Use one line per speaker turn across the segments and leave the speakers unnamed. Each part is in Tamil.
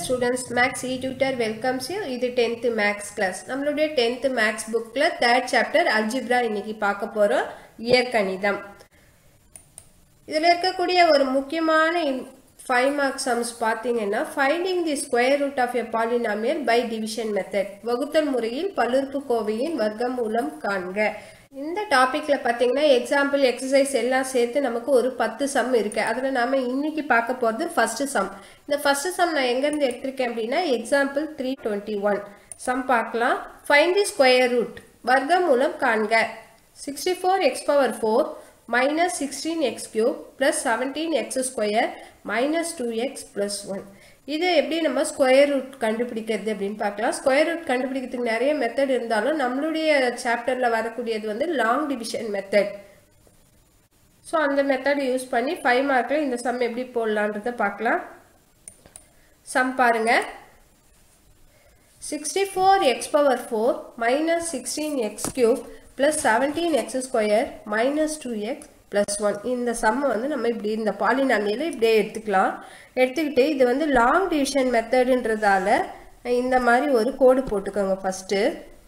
students maths e tutor welcomes you இது டென்த்து மேக்ஸ் கிளாஸ் நம்மளுடைய டென்த்து மேக்ஸ் புக்கில் தேர்ட் சாப்டர் அல்ஜிப்ரா இன்னைக்கு பார்க்க போகிறோம் இயற்கணிதம் இதில் இருக்கக்கூடிய ஒரு முக்கியமான ஃபைவ் மார்க் சம்ஸ் பார்த்தீங்கன்னா finding the square root of a polynomial by division method வகுத்தல் முறையில் பல்லுறுப்புக்கோவையின் வர்க்கம் மூலம் காண்க இந்த டாபிக்ல பார்த்தீங்கன்னா எக்ஸாம்பிள் எக்ஸசைஸ் எல்லாம் சேர்த்து நமக்கு ஒரு பத்து சம் இருக்கு அதில் நாம இன்னைக்கு பார்க்க போகிறது ஃபர்ஸ்ட் சம் இந்த ஃபர்ஸ்ட் சம் நான் எங்கேருந்து எடுத்திருக்கேன் அப்படின்னா example three twenty one sum பார்க்கலாம் ஃபைண்ட் தி ஸ்கொயர் ரூட் வர்க்கம் மூலம் காண்க sixty four x power four minus 16x cube plus 17x square minus 2x plus 1 இது எப்படி நம்ம ஸ்கொயர் ரூட் கண்டுபிடிக்கிறது அப்படின்னு பார்க்கலாம் ஸ்கொயர் ரூட் கண்டுபிடிக்கிறதுக்கு நிறைய மெத்தட் இருந்தாலும் நம்மளுடைய சாப்டரில் வரக்கூடியது வந்து லாங் டிவிஷன் மெத்தட் ஸோ அந்த மெத்தட் யூஸ் பண்ணி ஃபைவ் மார்க்கில் இந்த சம் எப்படி போடலான்றதை பார்க்கலாம் சம் பாருங்க sixty four x power four minus sixteen x cube plus seventeen x square minus two x plus one இந்த சம்மை வந்து நம்ம இப்படி இந்த பாலினாமியில் இப்படியே எடுத்துக்கலாம் எடுத்துக்கிட்டு இது வந்து லாங் டிவிஷன் மெத்தடுன்றதால இந்த மாதிரி ஒரு கோடு போட்டுக்கோங்க ஃபஸ்ட்டு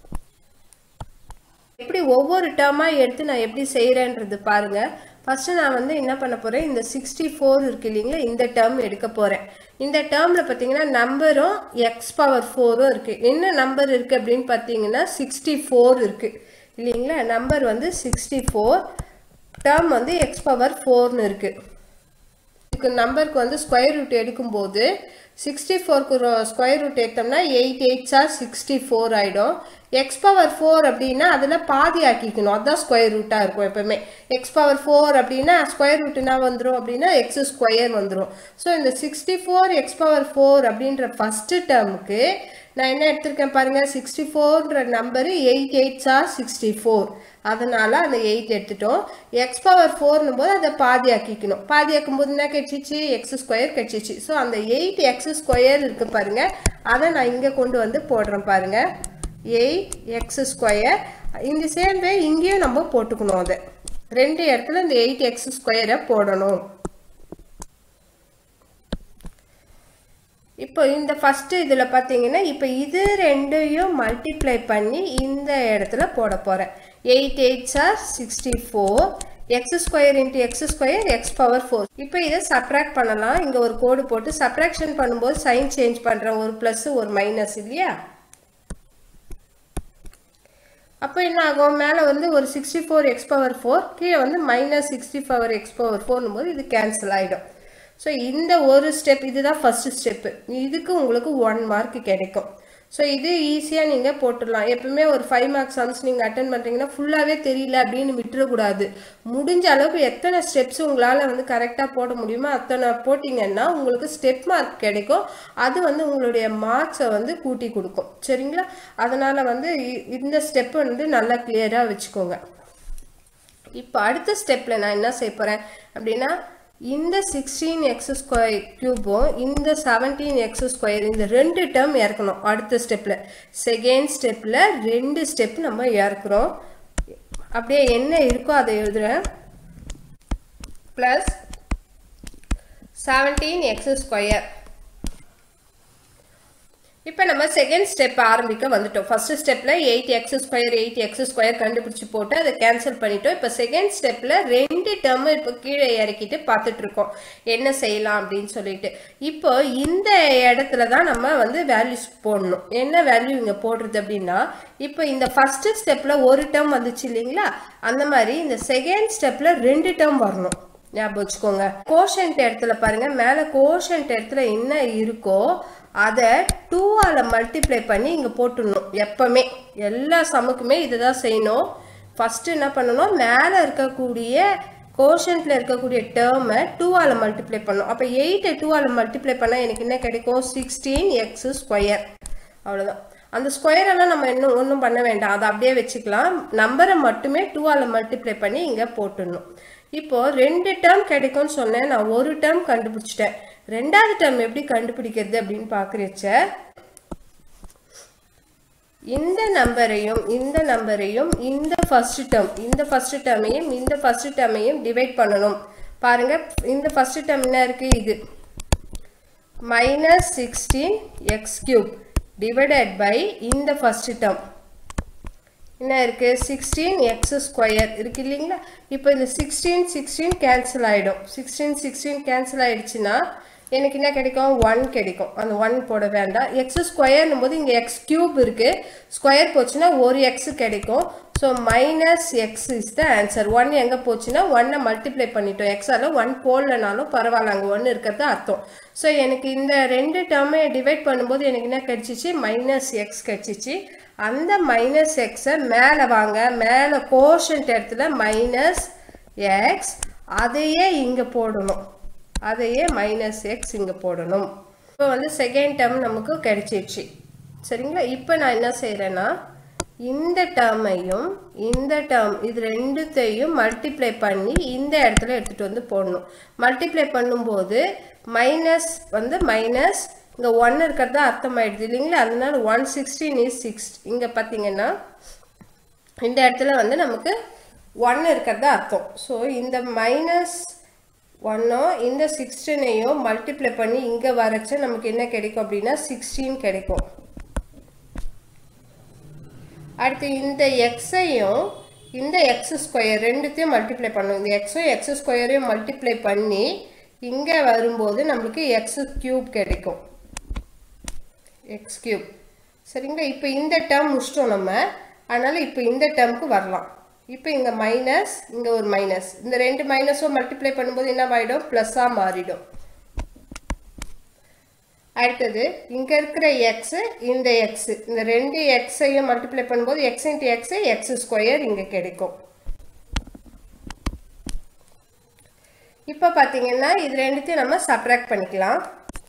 எப்படி ஒவ்வொரு டேர்மாக எடுத்து நான் எப்படி செய்கிறேன்றது பாருங்கள் ஃபஸ்ட்டு நான் வந்து என்ன பண்ண போகிறேன் இந்த சிக்ஸ்டி ஃபோர் இருக்கு இல்லைங்களா இந்த டேர்ம் எடுக்க போகிறேன் இந்த டேர்மில் பார்த்தீங்கன்னா நம்பரும் எக்ஸ் பவர் ஃபோரும் இருக்குது என்ன நம்பர் இருக்குது அப்படின்னு பார்த்தீங்கன்னா சிக்ஸ்டி ஃபோர் இருக்குது இல்லைங்களா நம்பர் வந்து சிக்ஸ்டி ஃபோர் டேர்ம் வந்து எக்ஸ் பவர் ஃபோர்னு இருக்குது இதுக்கு நம்பருக்கு வந்து ஸ்கொயர் ரூட் எடுக்கும்போது சிக்ஸ்டி ஃபோருக்கு ஸ்கொயர் ரூட் எடுத்தோம்னா எயிட் எயிட்ஸா சிக்ஸ்டி ஃபோர் ஆகிடும் எக்ஸ் பவர் ஃபோர் அப்படின்னா அதில் பாதி ஆக்கிக்கணும் அதுதான் ஸ்கொயர் ரூட்டாக இருக்கும் எப்பவுமே எக்ஸ் பவர் ஃபோர் அப்படின்னா ஸ்கொயர் ரூட்டுனா வந்துடும் அப்படின்னா எக்ஸ் ஸ்கொயர் வந்துடும் ஸோ இந்த sixty four x power four அப்படின்ற ஃபஸ்ட்டு டேர்முக்கு நான் என்ன எடுத்திருக்கேன் பாருங்கள் சிக்ஸ்டி ஃபோர்ன்ற நம்பரு எயிட் எயிட்ஸா சிக்ஸ்டி ஃபோர் அதனால் அந்த எயிட் எடுத்துட்டோம் எக்ஸ் பவர் ஃபோர்னும் போது அதை பாதி ஆக்கிக்கணும் பாதி ஆக்கும் போது என்ன கிடச்சிச்சு எக்ஸ் ஸ்கொயர் கிடச்சிச்சு ஸோ அந்த எயிட் எக்ஸ் ஸ்கொயர் இருக்கு பாருங்க அதை நான் இங்கே கொண்டு வந்து போடுறேன் பாருங்க எயிட் எக்ஸ் ஸ்கொயர் இந்த சேம் வே இங்கேயும் நம்ம போட்டுக்கணும் அதை ரெண்டு இடத்துல இந்த எயிட் எக்ஸ் ஸ்கொயரை போடணும் இப்போ இந்த ஃபஸ்ட்டு இதில் பார்த்தீங்கன்னா இப்போ இது ரெண்டையும் மல்டிப்ளை பண்ணி இந்த இடத்துல போட போகிறேன் eight eights are sixty four x square into x square x power four இப்போ இதை சப்ராக்ட் பண்ணலாம் இங்கே ஒரு கோடு போட்டு சப்ராக்ஷன் பண்ணும்போது சைன் சேஞ்ச் பண்ணுறேன் ஒரு ப்ளஸ் ஒரு மைனஸ் இல்லையா அப்போ என்ன ஆகும் மேலே வந்து ஒரு sixty four x power four கீழே வந்து minus sixty four x power ஃபோர்னும் போது இது கேன்சல் ஆகிடும் ஸோ இந்த ஒரு ஸ்டெப் இதுதான் ஃபஸ்ட்டு ஸ்டெப்பு இதுக்கு உங்களுக்கு ஒன் மார்க் கிடைக்கும் ஸோ இது ஈஸியாக நீங்கள் போட்டுடலாம் எப்பவுமே ஒரு ஃபைவ் மார்க்ஸ் சம்ஸ் நீங்கள் அட்டன் பண்ணுறீங்கன்னா ஃபுல்லாகவே தெரியல அப்படின்னு விட்டுறக்கூடாது முடிஞ்ச அளவுக்கு எத்தனை ஸ்டெப்ஸ் உங்களால் வந்து கரெக்டாக போட முடியுமோ அத்தனை போட்டிங்கன்னா உங்களுக்கு ஸ்டெப் மார்க் கிடைக்கும் அது வந்து உங்களுடைய மார்க்ஸை வந்து கூட்டி கொடுக்கும் சரிங்களா அதனால் வந்து இந்த ஸ்டெப் வந்து நல்லா கிளியராக வச்சுக்கோங்க இப்போ அடுத்த ஸ்டெப்பில் நான் என்ன செய்ய போகிறேன் அப்படின்னா இந்த சிக்ஸ்டீன் எக்ஸ் ஸ்கொயர் க்யூபும் இந்த செவன்டீன் எக்ஸ் ஸ்கொயர் இந்த ரெண்டு டேர்ம் இறக்கணும் அடுத்த ஸ்டெப்பில் செகண்ட் ஸ்டெப்பில் ரெண்டு ஸ்டெப் நம்ம இறக்குறோம் அப்படியே என்ன இருக்கோ அதை எழுதுகிறேன் ப்ளஸ் செவன்டீன் எக்ஸ் ஸ்கொயர் இப்போ நம்ம செகண்ட் ஸ்டெப் ஆரம்பிக்க வந்துட்டோம் ஃபர்ஸ்ட் ஸ்டெப்பில் eight x square eight x square கண்டுபிடிச்சி போட்டு அதை கேன்சல் பண்ணிட்டோம் இப்போ செகண்ட் ஸ்டெப்பில் ரெண்டு டேர்ம் இப்போ கீழே இறக்கிட்டு பார்த்துட்டு இருக்கோம் என்ன செய்யலாம் அப்படின்னு சொல்லிட்டு இப்போ இந்த இடத்துல தான் நம்ம வந்து வேல்யூஸ் போடணும் என்ன வேல்யூ இங்கே போடுறது அப்படின்னா இப்போ இந்த ஃபர்ஸ்ட் ஸ்டெப்பில் ஒரு டேர்ம் வந்துச்சு இல்லைங்களா அந்த மாதிரி இந்த செகண்ட் ஸ்டெப்பில் ரெண்டு டேர்ம் வரணும் ஞாபகம் வச்சுக்கோங்க கோஷன்ட் இடத்துல பாருங்க மேலே கோஷன்ட் இடத்துல என்ன இருக்கோ அதை டூவால் மல்டிப்ளை பண்ணி இங்கே போட்டுடணும் எப்பவுமே எல்லா சமுக்குமே இதை தான் செய்யணும் ஃபஸ்ட்டு என்ன பண்ணணும் மேலே இருக்கக்கூடிய கோஷன்ட்டில் இருக்கக்கூடிய டேர்மை டூவால் மல்டிப்ளை பண்ணணும் அப்போ எயிட்டை டூவால் மல்டிப்ளை பண்ணால் எனக்கு என்ன கிடைக்கும் சிக்ஸ்டீன் எக்ஸ் ஸ்கொயர் அவ்வளோதான் அந்த ஸ்கொயரெல்லாம் நம்ம இன்னும் ஒன்றும் பண்ண வேண்டாம் அதை அப்படியே வச்சுக்கலாம் நம்பரை மட்டுமே டூவால் மல்டிப்ளை பண்ணி இங்கே போட்டுடணும் இப்போ ரெண்டு டேர்ம் கிடைக்கும்னு சொன்னேன் நான் ஒரு டேர்ம் கண்டுபிடிச்சிட்டேன் ரெண்டாவது டேர்ம் எப்படி கண்டுபிடிக்கிறது அப்படின்னு பார்க்குறச்ச இந்த நம்பரையும் இந்த நம்பரையும் இந்த ஃபர்ஸ்ட் டேர்ம் இந்த ஃபர்ஸ்ட் டேர்மையும் இந்த ஃபர்ஸ்ட் டேர்மையும் டிவைட் பண்ணணும் பாருங்க இந்த ஃபர்ஸ்ட் டேர்ம் என்ன இருக்கு இது minus sixteen x cube divided by இந்த ஃபஸ்ட்டு டேர்ம் என்ன இருக்குது சிக்ஸ்டீன் எக்ஸ் ஸ்கொயர் இருக்கு இல்லைங்களா இப்போ இந்த சிக்ஸ்டீன் சிக்ஸ்டீன் கேன்சல் ஆகிடும் சிக்ஸ்டீன் சிக்ஸ்டீன் கேன்சல் ஆகிடுச்சுன்னா எனக்கு என்ன கிடைக்கும் ஒன் கிடைக்கும் அந்த ஒன் போட வேண்டாம் எக்ஸ் ஸ்கொயர்னும் போது இங்கே எக்ஸ் கியூப் இருக்குது ஸ்கொயர் போச்சுன்னா ஒரு எக்ஸ் கிடைக்கும் so minus x is the answer one எங்கே போச்சுன்னா ஒன்னை மல்டிப்ளை பண்ணிட்டோம் எக்ஸால் ஒன் போடலனாலும் பரவாயில்ல அங்கே ஒன்று இருக்கிறது அர்த்தம் ஸோ எனக்கு இந்த ரெண்டு டேர்மை டிவைட் பண்ணும்போது எனக்கு என்ன கிடைச்சிச்சு மைனஸ் எக்ஸ் கிடைச்சிச்சு அந்த மைனஸ் எக்ஸை மேலே வாங்க மேலே கோஷன்ட் இடத்துல மைனஸ் எக்ஸ் அதையே இங்கே போடணும் அதையே மைனஸ் எக்ஸ் இங்கே போடணும் இப்போ வந்து செகண்ட் டேர்ம் நமக்கு கிடைச்சிருச்சு சரிங்களா இப்போ நான் என்ன செய்கிறேன்னா இந்த டேர்மையும் இந்த டேர்ம் இது ரெண்டுத்தையும் மல்டிப்ளை பண்ணி இந்த இடத்துல எடுத்துகிட்டு வந்து போடணும் மல்டிப்ளை பண்ணும்போது மைனஸ் வந்து மைனஸ் இங்கே ஒன் இருக்கிறது அர்த்தமாயிடுது இல்லைங்களா அதனால ஒன் சிக்ஸ்டீன் இஸ் சிக்ஸ் இங்கே பார்த்தீங்கன்னா இந்த இடத்துல வந்து நமக்கு ஒன் இருக்கிறது அர்த்தம் ஸோ இந்த மைனஸ் ஒன்னோ இந்த சிக்ஸ்டீனையும் மல்டிப்ளை பண்ணி இங்கே வரைச்சா நமக்கு என்ன கிடைக்கும் அப்படின்னா சிக்ஸ்டீன் கிடைக்கும் அடுத்து இந்த எக்ஸையும் இந்த எக்ஸ் ஸ்கொயர் ரெண்டுத்தையும் மல்டிப்ளை பண்ணணும் இந்த எக்ஸும் எக்ஸ் ஸ்கொயரையும் மல்டிப்ளை பண்ணி இங்கே வரும்போது நம்மளுக்கு எக்ஸ் கியூப் கிடைக்கும் எக்ஸ் கியூப் சரிங்களா இப்போ இந்த டேர்ம் முடிச்சிட்டோம் நம்ம அதனால் இப்போ இந்த டேர்முக்கு வரலாம் இப்போ இங்கே மைனஸ் இங்கே ஒரு மைனஸ் இந்த ரெண்டு மைனஸும் மல்டிப்ளை பண்ணும்போது என்ன ஆகிடும் ப்ளஸ்ஸாக மாறிடும் அடுத்தது இங்கே இருக்கிற எக்ஸு இந்த எக்ஸு இந்த ரெண்டு எக்ஸையும் மல்டிப்ளை பண்ணும்போது x into x x square இங்கே கிடைக்கும் இப்போ பார்த்தீங்கன்னா இது ரெண்டுத்தையும் நம்ம சப்ராக்ட் பண்ணிக்கலாம்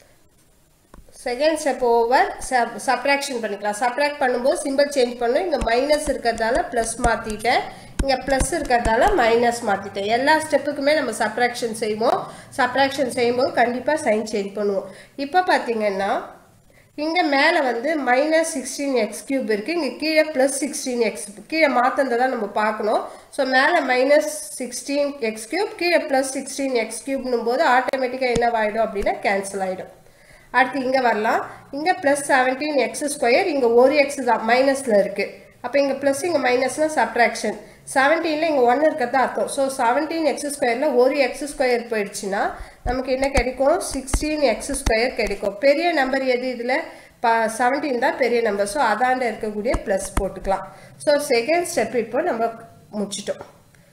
செகண்ட் ஸ்டெப் ஓவர் சப்ராக்ஷன் பண்ணிக்கலாம் சப்ராக்ட் பண்ணும்போது சிம்பிள் சேஞ்ச் பண்ணும் இங்கே மைனஸ் இருக்கிறதால ப்ளஸ் மாற்றிட்டேன் இங்கே ப்ளஸ் இருக்கிறதால மைனஸ் மாற்றிட்டேன் எல்லா ஸ்டெப்புக்குமே நம்ம சப்ராக்ஷன் செய்வோம் சப்ராக்ஷன் செய்யும்போது கண்டிப்பாக சைன் சேஞ்ச் பண்ணுவோம் இப்போ பார்த்தீங்கன்னா இங்கே மேலே வந்து மைனஸ் சிக்ஸ்டீன் எக்ஸ் கியூப் இருக்குது இங்கே கீழே ப்ளஸ் சிக்ஸ்டீன் எக்ஸ் கீழே மாற்றதை தான் நம்ம பார்க்கணும் ஸோ மேலே மைனஸ் சிக்ஸ்டீன் எக்ஸ் கியூப் கீழே ப்ளஸ் சிக்ஸ்டீன் எக்ஸ் கியூப்னும் போது ஆட்டோமேட்டிக்காக என்ன ஆகிடும் அப்படின்னா கேன்சல் ஆகிடும் அடுத்து இங்கே வரலாம் இங்கே ப்ளஸ் செவன்டீன் எக்ஸ் ஸ்கொயர் இங்கே ஒரு எக்ஸ் தான் மைனஸில் இருக்குது அப்போ இங்கே ப்ளஸ் இங்கே மைனஸ்னால் சப்ட்ராக்ஷன் செவன்டீனில் இங்கே ஒன்று இருக்கிறது அர்த்தம் ஸோ செவன்டீன் எக்ஸ் ஸ்கொயரில் ஒரு எக்ஸ் ஸ்கொயர் போயிடுச்சுன்னா நமக்கு என்ன கிடைக்கும் சிக்ஸ்டீன் எக்ஸ் ஸ்கொயர் கிடைக்கும் பெரிய நம்பர் எது இதில் ப செவன்டீன் தான் பெரிய நம்பர் ஸோ அதாண்ட இருக்கக்கூடிய ப்ளஸ் போட்டுக்கலாம் ஸோ செகண்ட் ஸ்டெப் இப்போ நம்ம முடிச்சிட்டோம்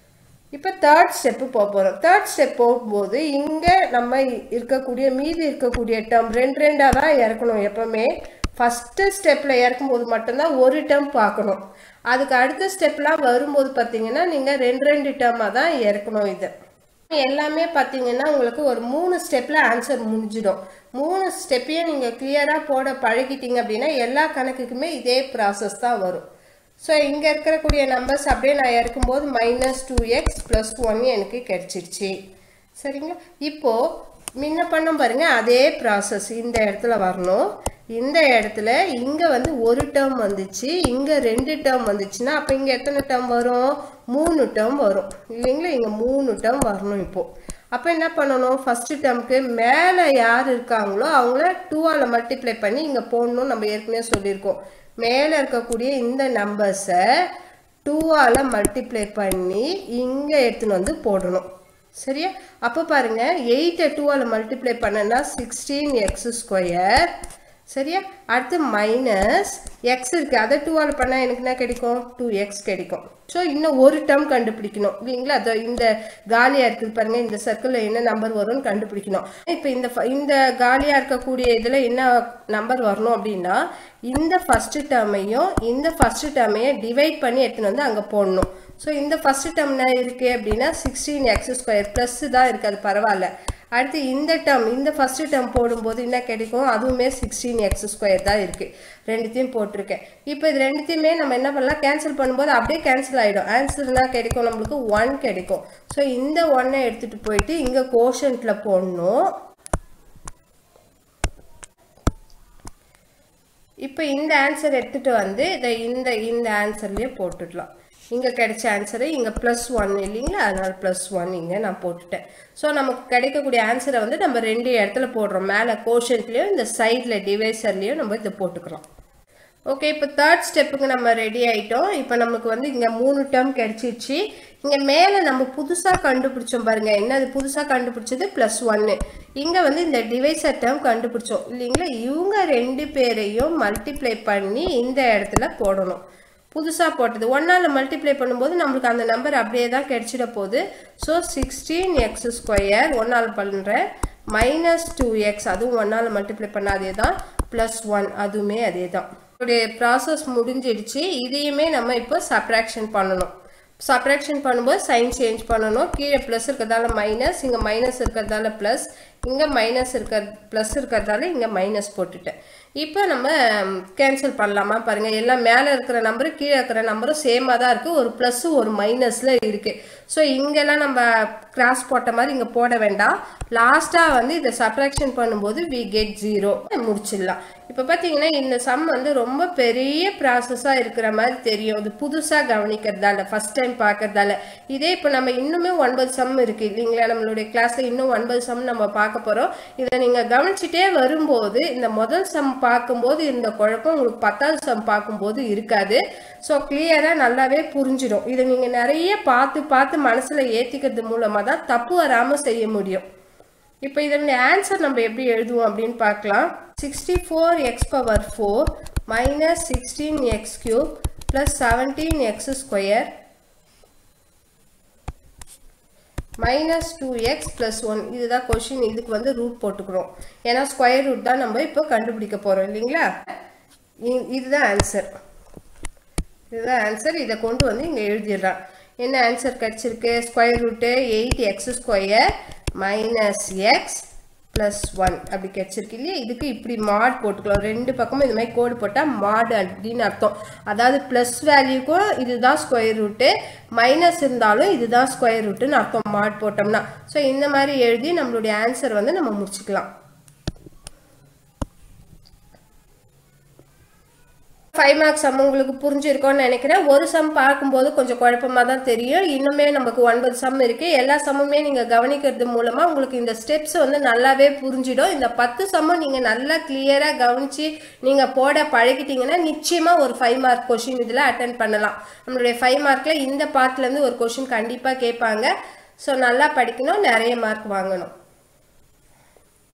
இப்போ தேர்ட் ஸ்டெப்பு போக போகிறோம் தேர்ட் ஸ்டெப் போகும்போது இங்கே நம்ம இருக்கக்கூடிய மீதி இருக்கக்கூடிய டேர்ம் ரெண்டு ரெண்டாக தான் இறக்கணும் எப்போவுமே ஃபஸ்ட்டு ஸ்டெப்பில் இறக்கும்போது மட்டும்தான் ஒரு டேர்ம் பார்க்கணும் அதுக்கு அடுத்த ஸ்டெப்லாம் வரும்போது பார்த்தீங்கன்னா நீங்கள் ரெண்டு ரெண்டு டேர்மாக தான் இறக்கணும் இது எல்லாமே பார்த்தீங்கன்னா உங்களுக்கு ஒரு மூணு ஸ்டெப்பில் ஆன்சர் முடிஞ்சிடும் மூணு ஸ்டெப்பையும் நீங்கள் கிளியராக போட பழகிட்டீங்க அப்படின்னா எல்லா கணக்குக்குமே இதே ப்ராசஸ் தான் வரும் ஸோ இங்கே இருக்கக்கூடிய நம்பர்ஸ் அப்படியே நான் இறக்கும்போது minus two x plus one எனக்கு கிடச்சிருச்சு சரிங்களா இப்போது முன்ன பண்ண பாருங்க அதே ப்ராசஸ் இந்த இடத்துல வரணும் இந்த இடத்துல இங்கே வந்து ஒரு டேர்ம் வந்துச்சு இங்கே ரெண்டு டேர்ம் வந்துச்சுன்னா அப்போ இங்கே எத்தனை டேர்ம் வரும் மூணு டேர்ம் வரும் இல்லைங்களா இங்கே மூணு டேர்ம் வரணும் இப்போது அப்போ என்ன பண்ணணும் ஃபஸ்ட்டு டேர்முக்கு மேலே யார் இருக்காங்களோ அவங்கள டூவால் மல்டிப்ளை பண்ணி இங்கே போடணும் நம்ம ஏற்கனவே சொல்லியிருக்கோம் மேலே இருக்கக்கூடிய இந்த நம்பர்ஸை டூவால் மல்டிப்ளை பண்ணி இங்கே எடுத்துன்னு வந்து போடணும் சரியா அப்போ பாருங்க எயிட்டை டூவால் மல்டிப்ளை பண்ணனா சிக்ஸ்டீன் எக்ஸ் ஸ்கொயர் சரியா அடுத்து மைனஸ் எக்ஸ் இருக்குது அதை டூவால் பண்ணால் எனக்கு என்ன கிடைக்கும் டூ எக்ஸ் கிடைக்கும் ஸோ இன்னும் ஒரு டேர்ம் கண்டுபிடிக்கணும் இல்லைங்களா அதோ இந்த காலியாக இருக்குது பாருங்கள் இந்த சர்க்கிளில் என்ன நம்பர் வரும்னு கண்டுபிடிக்கணும் இப்போ இந்த இந்த காலியாக இருக்கக்கூடிய இதில் என்ன நம்பர் வரணும் அப்படின்னா இந்த ஃபஸ்ட்டு டேர்மையும் இந்த ஃபஸ்ட்டு டேர்மையும் டிவைட் பண்ணி எடுத்துன்னு வந்து அங்கே போடணும் ஸோ இந்த ஃபஸ்ட்டு டேர்ம் என்ன இருக்குது அப்படின்னா சிக்ஸ்டீன் எக்ஸ் ஸ்கொயர் ப்ளஸ் தான் இருக்குது அது பரவாயில்ல அடுத்து இந்த டேர்ம் இந்த ஃபஸ்ட்டு டேர்ம் போடும்போது என்ன கிடைக்கும் அதுவுமே சிக்ஸ்டீன் எக்ஸ் ஸ்கொயர் தான் இருக்குது ரெண்டுத்தையும் போட்டிருக்கேன் இப்போ இது ரெண்டுத்தையுமே நம்ம என்ன பண்ணலாம் கேன்சல் பண்ணும்போது அப்படியே கேன்சல் ஆகிடும் ஆன்சர்னா கிடைக்கும் நம்மளுக்கு ஒன் கிடைக்கும் ஸோ இந்த ஒன்னை எடுத்துகிட்டு போயிட்டு இங்கே கோஷன்ட்டில் போடணும் இப்போ இந்த ஆன்சர் எடுத்துகிட்டு வந்து இதை இந்த இந்த ஆன்சர்லேயே போட்டுடலாம் இங்கே கிடைச்ச ஆன்சரு இங்கே ப்ளஸ் ஒன் இல்லைங்களா அதனால் ப்ளஸ் ஒன் இங்கே நான் போட்டுட்டேன் ஸோ நமக்கு கிடைக்கக்கூடிய ஆன்சரை வந்து நம்ம ரெண்டு இடத்துல போடுறோம் மேலே கோஷன்ட்லேயும் இந்த சைடில் டிவைசர்லேயும் நம்ம இதை போட்டுக்கிறோம் ஓகே இப்போ தேர்ட் ஸ்டெப்புக்கு நம்ம ரெடி ஆயிட்டோம் இப்போ நமக்கு வந்து இங்கே மூணு டேர்ம் கிடைச்சிருச்சு இங்கே மேலே நம்ம புதுசாக கண்டுபிடிச்சோம் பாருங்க என்னது புதுசாக கண்டுபிடிச்சது ப்ளஸ் ஒன்னு இங்கே வந்து இந்த டிவைசர் டேர்ம் கண்டுபிடிச்சோம் இல்லைங்களா இவங்க ரெண்டு பேரையும் மல்டிப்ளை பண்ணி இந்த இடத்துல போடணும் புதுசாக போட்டது ஒன்றால் மல்டிப்ளை பண்ணும்போது நம்மளுக்கு அந்த நம்பர் அப்படியே தான் கிடைச்சிட போகுது ஸோ சிக்ஸ்டீன் எக்ஸ் ஸ்கொயர் ஒன்றால் பண்ணுறேன் மைனஸ் டூ எக்ஸ் அதுவும் ஒன்றால் மல்டிப்ளை பண்ண அதே தான் ப்ளஸ் ஒன் அதுவுமே அதே தான் இதோடைய ப்ராசஸ் முடிஞ்சிடுச்சு இதையுமே நம்ம இப்போ சப்ராக்ஷன் பண்ணணும் சப்ராக்ஷன் பண்ணும்போது சைன் சேஞ்ச் பண்ணணும் கீழே ப்ளஸ் இருக்கிறதால மைனஸ் இங்கே மைனஸ் இருக்கிறதால ப்ளஸ் இங்கே மைனஸ் இருக்க ப்ளஸ் இருக்கிறதால இங்கே மைனஸ் போட்டுட்டேன் இப்போ நம்ம கேன்சல் பண்ணலாமா பாருங்கள் எல்லாம் மேலே இருக்கிற நம்பரும் கீழே இருக்கிற நம்பரும் சேமாக தான் இருக்குது ஒரு ப்ளஸ்ஸு ஒரு மைனஸில் இருக்குது ஸோ இங்கெல்லாம் நம்ம கிராஸ் போட்ட மாதிரி இங்கே போட வேண்டாம் லாஸ்ட்டாக வந்து இதை சப்ராக்ஷன் பண்ணும்போது வி கெட் ஜீரோ முடிச்சிடலாம் இப்போ பார்த்தீங்கன்னா இந்த சம் வந்து ரொம்ப பெரிய ப்ராசஸாக இருக்கிற மாதிரி தெரியும் இது புதுசாக கவனிக்கிறதால ஃபஸ்ட் டைம் பார்க்கறதால இதே இப்போ நம்ம இன்னுமே ஒன்பது சம் இருக்குது இல்லைங்களா நம்மளுடைய கிளாஸில் இன்னும் ஒன்பது சம் நம்ம பார்க்க போகிறோம் இதை நீங்கள் கவனிச்சுட்டே வரும்போது இந்த முதல் சம் பார்க்கும்போது இந்த குழப்பம் உங்களுக்கு பத்தாவது சம் பார்க்கும்போது இருக்காது ஸோ கிளியராக நல்லாவே புரிஞ்சிடும் இதை நீங்கள் நிறைய பார்த்து பார்த்து மனசில் ஏற்றிக்கிறது மூலமாக தான் தப்பு வராமல் செய்ய முடியும் இப்போ இதனுடைய ஆன்சர் நம்ம எப்படி எழுதுவோம் அப்படின்னு பார்க்கலாம் sixty four x power four minus sixteen x cube plus seventeen x square minus two x plus one இதுதான் கொஷின் இதுக்கு வந்து ரூட் போட்டுக்கிறோம் ஏன்னா ஸ்கொயர் ரூட் தான் நம்ம இப்போ கண்டுபிடிக்க போகிறோம் இல்லைங்களா இதுதான் ஆன்சர் இதுதான் ஆன்சர் இதை கொண்டு வந்து இங்கே எழுதிடுறான் என்ன ஆன்சர் கிடச்சிருக்கு square root eight x square minus x plus one அப்படி கிடச்சிருக்கு இல்லையா இதுக்கு இப்படி மாட் போட்டுக்கலாம் ரெண்டு பக்கமும் இந்த மாதிரி கோடு போட்டால் மாடு அப்படின்னு அர்த்தம் அதாவது ப்ளஸ் வேல்யூக்கும் இதுதான் ஸ்கொயர் ரூட்டு மைனஸ் இருந்தாலும் இதுதான் ஸ்கொயர் ரூட்டுன்னு அர்த்தம் மாட் போட்டோம்னா ஸோ இந்த மாதிரி எழுதி நம்மளுடைய ஆன்சர் வந்து நம்ம முடிச்சுக்கலாம் ஃபைவ் மார்க்ஸ் சம் உங்களுக்கு புரிஞ்சிருக்கோன்னு நினைக்கிறேன் ஒரு சம் பார்க்கும்போது கொஞ்சம் குழப்பமாக தான் தெரியும் இன்னுமே நமக்கு ஒன்பது சம் இருக்குது எல்லா சம்முமே நீங்கள் கவனிக்கிறது மூலமாக உங்களுக்கு இந்த ஸ்டெப்ஸ் வந்து நல்லாவே புரிஞ்சிடும் இந்த பத்து சம்மும் நீங்கள் நல்லா கிளியராக கவனித்து நீங்கள் போட பழகிட்டீங்கன்னா நிச்சயமாக ஒரு ஃபைவ் மார்க் கொஷின் இதில் அட்டன் பண்ணலாம் நம்மளுடைய ஃபைவ் மார்க்கில் இந்த பார்ட்லேருந்து ஒரு கொஷின் கண்டிப்பாக கேட்பாங்க ஸோ நல்லா படிக்கணும் நிறைய மார்க் வாங்கணும்